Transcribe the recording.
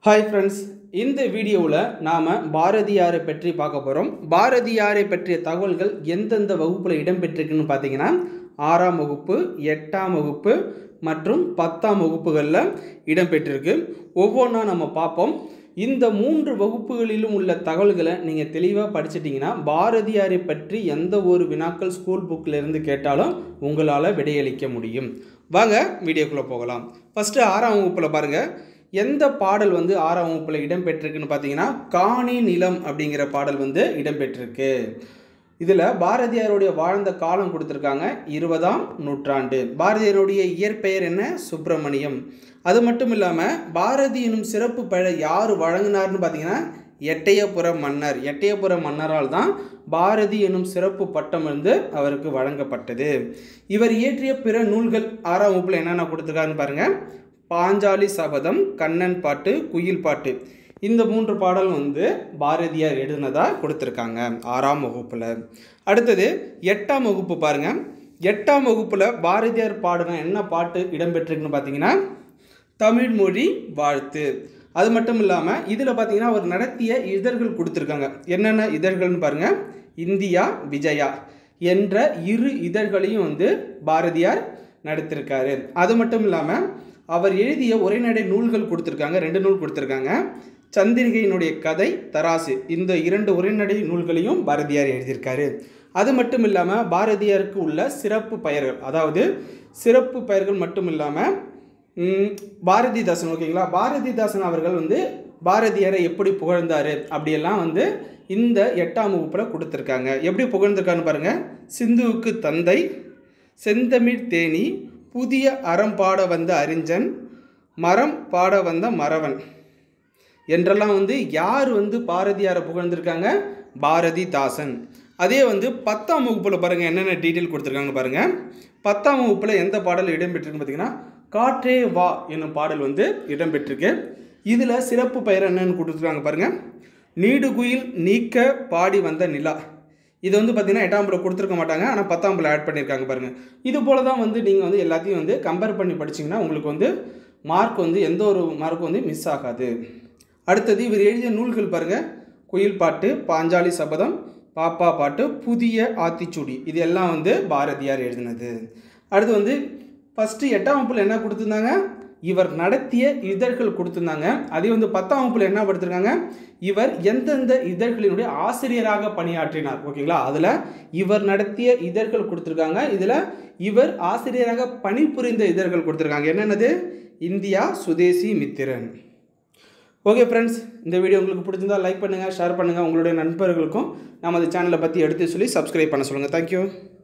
hi friends இந்த வீடியோவில் நாம் பாரதியாரை பற்றி பார்க்க போகிறோம் பாரதியாரை பற்றிய தகவல்கள் எந்தெந்த வகுப்பில் இடம்பெற்றிருக்குன்னு பார்த்தீங்கன்னா ஆறாம் வகுப்பு எட்டாம் வகுப்பு மற்றும் பத்தாம் வகுப்புகளில் இடம்பெற்றிருக்கு ஒவ்வொன்றா நம்ம பார்ப்போம் இந்த மூன்று வகுப்புகளிலும் உள்ள தகவல்களை நீங்கள் தெளிவாக படிச்சிட்டிங்கன்னா பாரதியாரை பற்றி எந்த ஒரு வினாக்கள் ஸ்கூல் புக்கில் இருந்து கேட்டாலும் உங்களால் விடையளிக்க முடியும் வாங்க வீடியோக்குள்ளே போகலாம் ஃபஸ்ட்டு ஆறாம் வகுப்பில் பாருங்கள் எந்த பாடல் வந்து ஆறாம் வகுப்பில் இடம்பெற்றிருக்குன்னு பார்த்தீங்கன்னா காணி நிலம் அப்படிங்கிற பாடல் வந்து இடம்பெற்றிருக்கு இதில் பாரதியாருடைய வாழ்ந்த காலம் கொடுத்துருக்காங்க இருபதாம் நூற்றாண்டு பாரதியாருடைய இயற்பெயர் என்ன சுப்பிரமணியம் அது மட்டும் இல்லாமல் பாரதி எனும் சிறப்பு பெயரை யார் வழங்கினார்னு பார்த்தீங்கன்னா எட்டயபுர மன்னர் எட்டயபுர மன்னரால் தான் பாரதி எனும் சிறப்பு பட்டம் வந்து அவருக்கு வழங்கப்பட்டது இவர் இயற்றிய பிற நூல்கள் ஆறாம் வகுப்பில் என்னென்ன கொடுத்துருக்காருன்னு பாருங்கள் பாஞ்சாலி சபதம் கண்ணன் பாட்டு குயில் பாட்டு இந்த மூன்று பாடல் வந்து பாரதியார் எழுதினதாக கொடுத்துருக்காங்க ஆறாம் வகுப்பில் அடுத்தது எட்டாம் வகுப்பு பாருங்கள் எட்டாம் வகுப்பில் பாரதியார் பாடின என்ன பாட்டு இடம்பெற்றிருக்குன்னு பார்த்தீங்கன்னா தமிழ் மொழி வாழ்த்து அது மட்டும் இல்லாமல் இதில் பார்த்தீங்கன்னா அவர் நடத்திய இதழ்கள் கொடுத்துருக்காங்க என்னென்ன இதழ்கள்னு பாருங்கள் இந்தியா விஜயா என்ற இரு இதழ்களையும் வந்து பாரதியார் நடத்திருக்காரு அது மட்டும் இல்லாமல் அவர் எழுதிய உரைநடை நூல்கள் கொடுத்துருக்காங்க ரெண்டு நூல் கொடுத்துருக்காங்க சந்திரிகையினுடைய கதை தராசு இந்த இரண்டு உரைநடை நூல்களையும் பாரதியார் எழுதியிருக்காரு அது மட்டும் இல்லாமல் பாரதியாருக்கு உள்ள சிறப்பு பெயர்கள் அதாவது சிறப்பு பெயர்கள் மட்டும் இல்லாமல் பாரதிதாசன் ஓகேங்களா பாரதிதாசன் அவர்கள் வந்து பாரதியாரை எப்படி புகழ்ந்தார் அப்படியெல்லாம் வந்து இந்த எட்டாம் வகுப்பில் கொடுத்துருக்காங்க எப்படி புகழ்ந்திருக்கான்னு பாருங்கள் சிந்துவுக்கு தந்தை செந்தமிழ் தேனி புதிய அறம் பாட வந்த அறிஞன் மரம் பாட வந்த மறவன் என்றெல்லாம் வந்து யார் வந்து பாரதியாரை புகழ்ந்திருக்காங்க பாரதிதாசன் அதே வந்து பத்தாம் வகுப்பில் பாருங்கள் என்னென்ன டீட்டெயில் கொடுத்துருக்காங்க பாருங்கள் பத்தாம் வகுப்பில் எந்த பாடல் இடம்பெற்றிருக்குன்னு பார்த்தீங்கன்னா காற்றே வா என்னும் பாடல் வந்து இடம்பெற்றிருக்கு இதில் சிறப்பு பெயர் என்னன்னு கொடுத்துருக்காங்க பாருங்கள் நீடுகுயில் நீக்க பாடி வந்த நிலா இது வந்து பார்த்திங்கன்னா எட்டாம் பிள்ளை கொடுத்துருக்க மாட்டாங்க ஆனால் பத்தாம் பிள்ளை ஆட் பண்ணியிருக்காங்க பாருங்கள் இது போல் தான் வந்து நீங்கள் வந்து எல்லாத்தையும் வந்து கம்பேர் பண்ணி படிச்சிங்கன்னா உங்களுக்கு வந்து மார்க் வந்து எந்த ஒரு மார்க்கும் வந்து மிஸ் ஆகாது அடுத்தது இவர் எழுதிய நூல்கள் பாருங்கள் குயில் பாட்டு பாஞ்சாலி சபதம் பாப்பா பாட்டு புதிய ஆத்திச்சூடி இது எல்லாம் வந்து பாரதியார் எழுதினது அடுத்து வந்து ஃபஸ்ட்டு எட்டாம் வகுப்பில் என்ன கொடுத்துருந்தாங்க இவர் நடத்திய இதழ்கள் கொடுத்துருந்தாங்க அதே வந்து பத்தாம் வகுப்பில் என்ன படுத்திருக்காங்க இவர் எந்தெந்த இதழ்களினுடைய ஆசிரியராக பணியாற்றினார் ஓகேங்களா அதில் இவர் நடத்திய இதழ்கள் கொடுத்துருக்காங்க இதில் இவர் ஆசிரியராக பணிபுரிந்த இதழ்கள் கொடுத்துருக்காங்க என்னென்னது India Swadesamitran okay friends இந்த வீடியோ உங்களுக்கு பிடிச்சிருந்தால் லைக் பண்ணுங்கள் ஷேர் பண்ணுங்கள் உங்களுடைய நண்பர்களுக்கும் நமது சேனலை பற்றி எடுத்து சொல்லி சப்ஸ்கிரைப் பண்ண சொல்லுங்கள் தேங்க்யூ